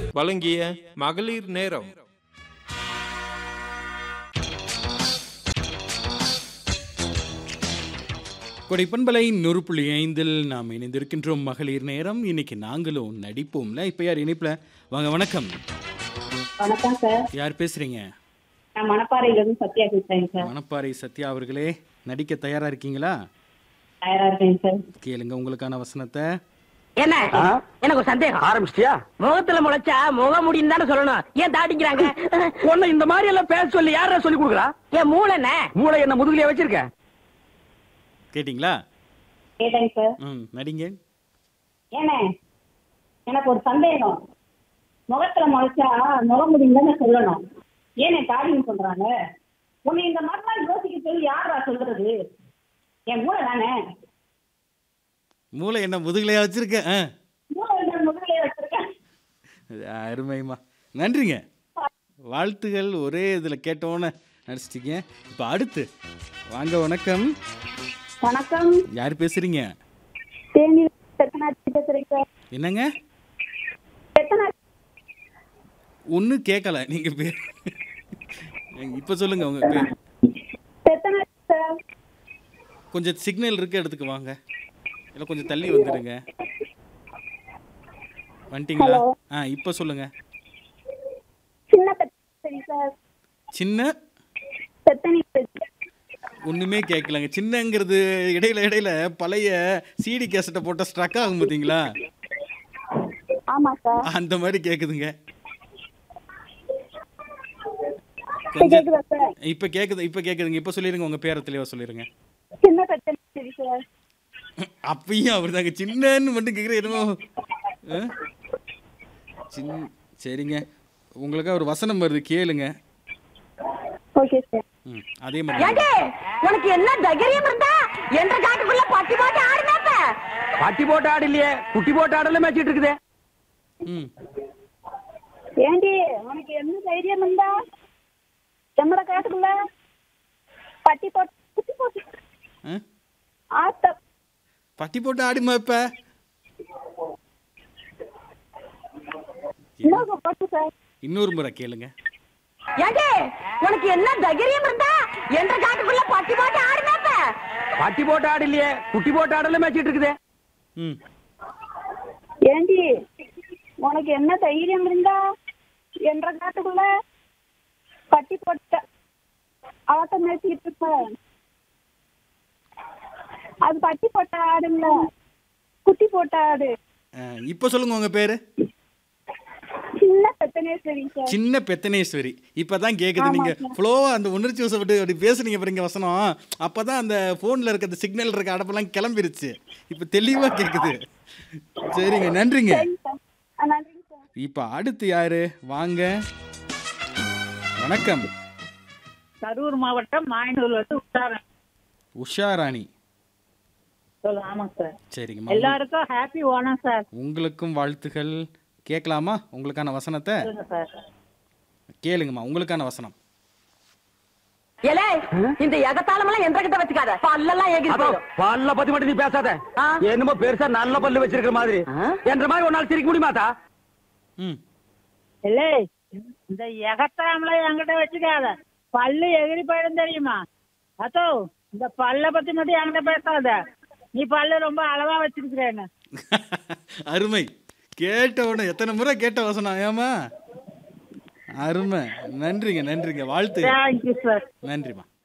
வழங்கிய மகளிர் நேரம் கொடைப்பண்பலை நூறு புள்ளி ஐந்தில் நாம் இணைந்திருக்கின்றோம் மகளிர் நேரம் இன்னைக்கு நாங்களும் நடிப்போம்ல இப்போ யார் இணைப்பில் வாங்க வணக்கம் வணக்கம் சார் யார் பேசுறீங்க நான் மணப்பாறையில இருந்து சத்யா பேசுறேன் சார் மணப்பாறை சத்யா அவர்களே நடிக்க தயாரா இருக்கீங்களா தயாரா இருக்கேன் சார் கேளுங்க உங்களுக்கான வசனத்தை என்ன எனக்கு ஒரு சந்தேகம் ஆரம்பிச்சிட்டியா முகத்துல முளைச்சா முக முடியும் தானே சொல்லணும் ஏன் தாடிக்கிறாங்க உன்னை இந்த மாதிரி எல்லாம் பேச சொல்லி யாரா சொல்லி கொடுக்குறா என் மூளை என்ன மூளை என்ன முதுகுலயே வச்சிருக்க கேட்டிங்களா கேட்டேங்க சார் ம் நடிங்க ஏனே எனக்கு ஒரு சந்தேகம் முகத்துல முளைச்சா முகமுடியும் தானே சொல்லணும் ஏனே தாடின்னு சொல்றாங்க உன்னை இந்த மாதிரிலாம் யோசிக்க சொல்லி யாரா சொல்றது என் மூளை தானே மூளை என்ன முதுகுலையா வச்சிருக்கேன் ஆ மூளை என்ன முதலே வச்சிருக்கேன் அருமைமா நன்றிங்க வாழ்த்துகள் ஒரே இதில் கேட்டோன்னு நடிச்சிட்டீங்க இப்போ அடுத்து வாங்க வணக்கம் வணக்கம் யார் பேசுறீங்க தேனி செத்தனாச்சி பேசுறேன் சார் என்னங்க செத்தனாச்சி ஒன்றும் கேட்கல நீங்கள் பேர் இப்போ சொல்லுங்க உங்க பேர் செத்தனாச்சி சார் கொஞ்சம் சிக்னல் இருக்க இடத்துக்கு வாங்க இல்லை கொஞ்சம் தள்ளி வந்துடுங்க வந்துட்டீங்களா Hello. ஆ இப்போ சொல்லுங்க சின்ன பெத்தனி சார் சின்ன செத்தனி பேசுறேன் ஒன்றுமே கேட்கலங்க சின்னங்கிறது இடையில இடையில பழைய சிடி கேசட்டை போட்டால் ஸ்ட்ரக் ஆகும் பார்த்தீங்களா ஆமா சார் அந்த மாதிரி கேட்குதுங்க இப்ப கொஞ்சம் கேக்குதா சார் இப்போ கேட்குது இப்போ கேட்குதுங்க இப்போ சொல்லிடுங்க உங்கள் பேரை தெளிவாக சொல்லிடுங்க சின்ன பெத்தனி சரி சார் அப்பயும் அவர் தாங்க சின்னன்னு மட்டும் கேட்குற என்னமோ ஆ? சின் சரிங்க உங்களுக்காக ஒரு வசனம் வருது கேளுங்க ஓகே சார் ம் அதே மாதிரி ஏண்டே உனக்கு என்ன தைரியம் இருந்தா என்ற காட்டுக்குள்ள பட்டி போட்டு ஆடுனாப்ப பட்டி போட்டு ஆடு இல்லையே குட்டி போட்டு ஆடல மேய்ச்சிட்டு இருக்குது ம் ஏண்டி உனக்கு என்ன தைரியம் இருந்தா எம்மட காட்டுக்குள்ள பட்டி போட்டு குட்டி போட்டு ஆ? ஆட்ட பட்டி போட்டு ஆடிமா இப்போ இன்னொரு போட்டு சார் இன்னொரு முறை கேளுங்க ஏண்டே உனக்கு என்ன தைரியம் இருந்தா என்ற காட்டுக்குள்ள பட்டி போட்டு ஆடுனாப்ப பட்டி போட்டு ஆடு இல்லையே குட்டி போட்டு ஆடல மேய்ச்சிட்டு இருக்குது ம் ஏண்டி உனக்கு என்ன தைரியம் இருந்தா என்ற காட்டுக்குள்ள பட்டி போட்ட ஆட்ட மேய்ச்சிக்கிட்டு இருப்ப அது பட்டி போட்ட ஆடுங்கள குட்டி போட்ட ஆடு ஆ, இப்போ சொல்லுங்க உங்கள் பேர் சின்ன பெத்தனேஸ்வரி சார் சின்ன பெத்தனேஸ்வரி இப்பதான் கேக்குது நீங்க ஃப்ளோவா அந்த உணர்ச்சி வசப்பட்டு அப்படி பேசுனீங்க பாருங்க வசனம் அப்பதான் அந்த போன்ல இருக்க அந்த சிக்னல் இருக்க அடப்பெல்லாம் கிளம்பிருச்சு இப்ப தெளிவா கேக்குது சரிங்க நன்றிங்க சரிங்க சார் ஆ, நன்றிங்க சார் இப்ப அடுத்து யாரு வாங்க வணக்கம் கரூர் மாவட்டம் மாயனூர் வந்து உத்தாரன் உஷா ராணி சொல்லு ஆமாங்க சார் சரிங்கம்மா எல்லாருக்கும் ஹாப்பி ஓணம் சார் உங்களுக்கும் வாழ்த்துகள் கேட்கலாமா உங்களுக்கான வசனத்தை சொல்லுங்க சார் கேளுங்கம்மா உங்களுக்கான வசனம் ஏலே இந்த எகத்தாளமெல்லாம் என்ற கிட்ட வச்சுக்காத பல்லெல்லாம் ஏகி அப்போ பல்ல பத்தி மட்டும் நீ பேசாத ஆ. என்னமோ பெருசா நல்ல பல்லு வச்சிருக்கிற மாதிரி என்ற மாதிரி ஒரு நாள் சிரிக்க முடியுமாத்தா ம் இல்லை இந்த எகத்தாமல என்கிட்ட வச்சுக்காத பல்லு எகிரி போயிடும் தெரியுமா அதோ இந்த பல்ல பத்தி மட்டும் என்கிட்ட பேசாத நீ பல்லு ரொம்ப அளவா வச்சிருக்கிறேன்னு அருமை கேட்ட உடனே எத்தனை முறை கேட்ட வசனம் ஏமா அருமை நன்றிங்க நன்றிங்க வாழ்த்து தேங்க்யூ சார் நன்றிம்மா